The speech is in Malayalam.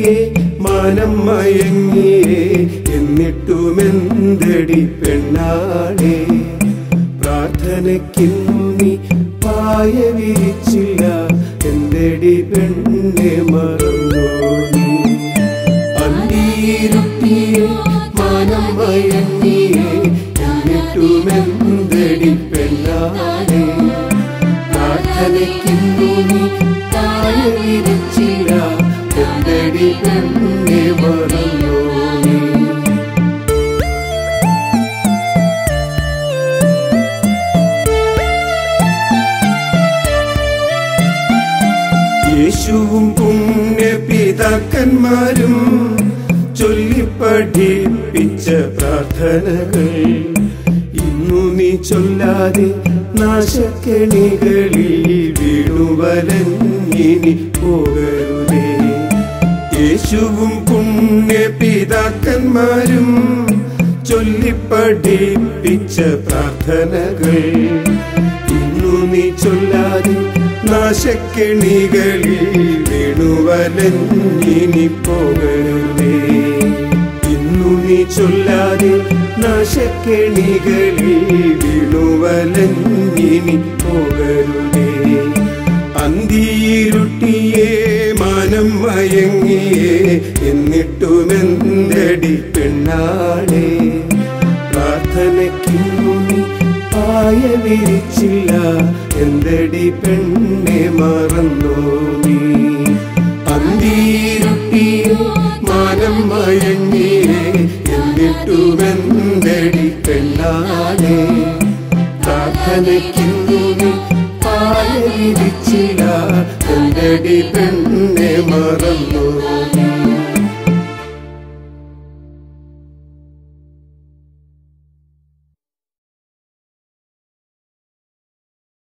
ീരുട്ടിയെ മാനം മയങ്ങിയേ എന്നിട്ടുമെന്തടി പെണ്ണാളെ പ്രാർത്ഥനയ്ക്കിന്നു നീ പായ വിരിച്ചില്ല എന്തടി പെണ്ണെ മറന്നോ നീ അന്തിയിരുട്ടിയെ മാനം മയങ്ങിയേ എന്നിട്ടുമെന്തടി പെണ്ണാളെ പ്രാർത്ഥനയ്ക്കിന്നു നീ പായ വിരിച്ചില്ല എന്തടി പെണ്ണെ മറന്നോ നീ യേശുവും പുണ്യപിതാക്കന്മാരും ചൊല്ലിപ്പഠിപ്പിച്ച പ്രാർത്ഥനകൾ ഇന്നു നീ ചൊല്ലാതെ നാശക്കെണികളിൽ വീണുവലഞ്ഞിനി പോകരുതേ യേശുവും പുണ്യപിതാക്കന്മാരും ചൊല്ലിപ്പഠിപ്പിച്ച പ്രാർത്ഥനകൾ ഇന്നു നീ ചൊല്ലാതെ നാശക്കെണികളിൽ വീണുവലഞ്ഞിനി പോകരുതേ ഇന്നു നീ ചൊല്ലാതെ നാശക്കെണികളിൽ വീണുവലഞ്ഞിനി പോകരുതേ അന്തിയിരുട്ടിയെ മാനം മയങ്ങിയേ എന്നിട്ടുമെന്തടി പെണ്ണാളെ പ്രാർത്ഥനയ്ക്കിന്നു നീ പായ വിരിച്ചില്ല എന്തടി പെണ്ണെ മറന്നോ നീ അന്തിയിരുട്ടിയെ മാനം മയങ്ങിയേ എന്നിട്ടുമെന്തടി പെണ്ണാളെ പ്രാർത്ഥനയ്ക്കിന്നു നീ